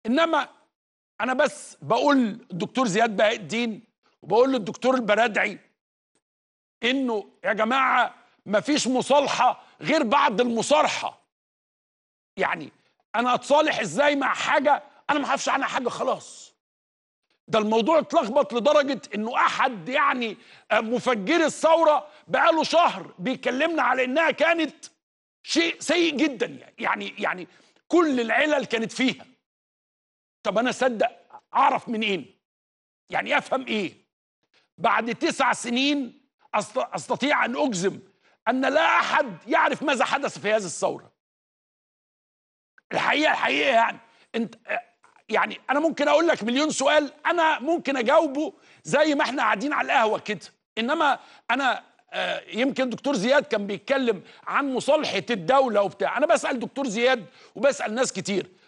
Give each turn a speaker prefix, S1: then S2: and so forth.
S1: انما انا بس بقول الدكتور زياد بهاء الدين وبقول للدكتور البرادعي انه يا جماعه مفيش مصالحه غير بعد المصارحه يعني انا اتصالح ازاي مع حاجه انا ما اعرفش عنها حاجه خلاص ده الموضوع اتلخبط لدرجه انه احد يعني مفجري الثوره بقاله شهر بيكلمنا على انها كانت شيء سيء جدا يعني يعني كل العلل كانت فيها طب انا اصدق اعرف منين يعني افهم ايه بعد تسع سنين أست- استطيع ان اجزم ان لا احد يعرف ماذا حدث في هذه الثوره الحقيقه الحقيقه يعني انت يعني انا ممكن اقول لك مليون سؤال انا ممكن اجاوبه زي ما احنا قاعدين على القهوه كده انما انا آه، يمكن دكتور زياد كان بيتكلم عن مصالحه الدوله وبتاع انا بسال دكتور زياد وبسال ناس كتير